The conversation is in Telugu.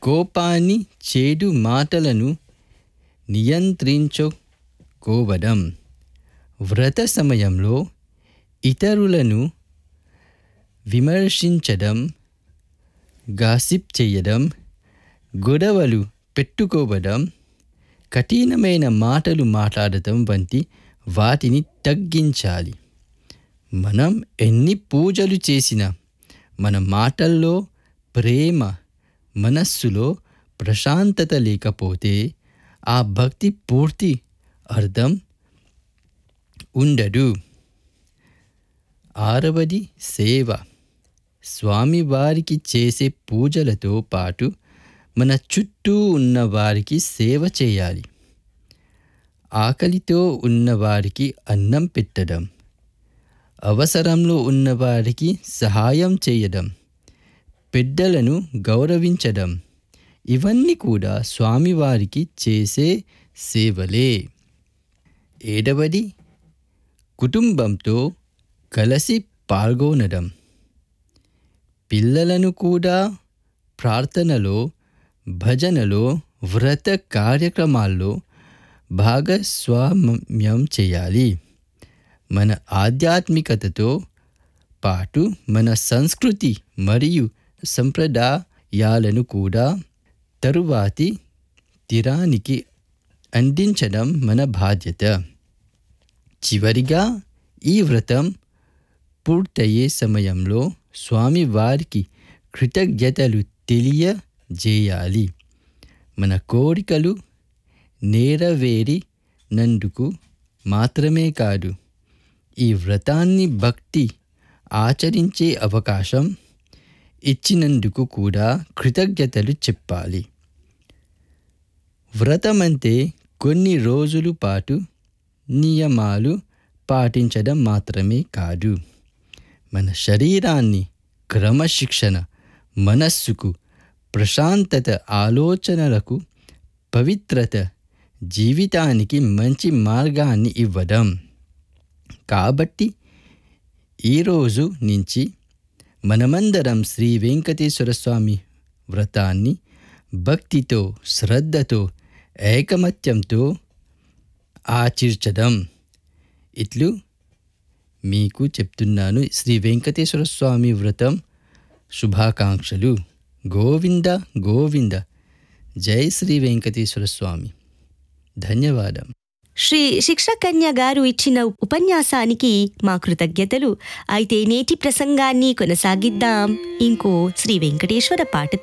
కోపాన్ని చెడు మాటలను నియంత్రించుకోవడం వ్రత సమయంలో ఇతరులను విమర్శించడం గాసిప్ చేయడం గొడవలు పెట్టుకోవడం కఠినమైన మాటలు మాట్లాడటం వంటి వాటిని తగ్గించాలి మనం ఎన్ని పూజలు చేసినా మన మాటల్లో ప్రేమ మనస్సులో ప్రశాంతత లేకపోతే ఆ భక్తి పూర్తి అర్థం ఉండదు ఆరవది సేవ స్వామివారికి చేసే పూజలతో పాటు మన చుట్టూ ఉన్న వారికి సేవ చేయాలి ఆకలితో ఉన్నవారికి అన్నం పెట్టడం అవసరంలో ఉన్నవారికి సహాయం చేయడం పెద్దలను గౌరవించడం ఇవన్నీ కూడా స్వామివారికి చేసే సేవలే ఏడవది కుటుంబంతో కలిసి పాల్గొనడం పిల్లలను కూడా ప్రార్థనలో భజనలో వ్రత కార్యక్రమాల్లో భాగస్వామ్యం చేయాలి మన ఆధ్యాత్మికతతో పాటు మన సంస్కృతి మరియు సంప్రదాయాలను కూడా తరువాతి తీరానికి అందించడం మన బాధ్యత చివరిగా ఈ వ్రతం పూర్తయ్యే సమయంలో స్వామివారికి కృతజ్ఞతలు తెలియజేయాలి మన కోరికలు నెరవేరినందుకు మాత్రమే కాదు ఈ వ్రతాన్ని భక్తి ఆచరించే అవకాశం ఇచ్చినందుకు కూడా కృతజ్ఞతలు చెప్పాలి వ్రతం అంటే కొన్ని రోజుల పాటు నియమాలు పాటించడం మాత్రమే కాదు మన శరీరాన్ని క్రమశిక్షణ మనస్సుకు ప్రశాంతత ఆలోచనలకు పవిత్రత జీవితానికి మంచి మార్గాన్ని ఇవ్వడం కాబట్టి ఈరోజు నుంచి మనమందరం శ్రీ వెంకటేశ్వర స్వామి వ్రతాన్ని భక్తితో శ్రద్ధతో ఏకమత్యంతో ఆచరించడం ఇట్లు మీకు చెప్తున్నాను శ్రీ వెంకటేశ్వర స్వామి వ్రతం శుభాకాంక్షలు గోవింద గోవింద జై శ్రీ వెంకటేశ్వర స్వామి ధన్యవాదం శ్రీ శిక్షకన్య గారు ఇచ్చిన ఉపన్యాసానికి మా కృతజ్ఞతలు అయితే నేటి ప్రసంగాన్ని కొనసాగిద్దాం ఇంకో శ్రీ వెంకటేశ్వర పాటతో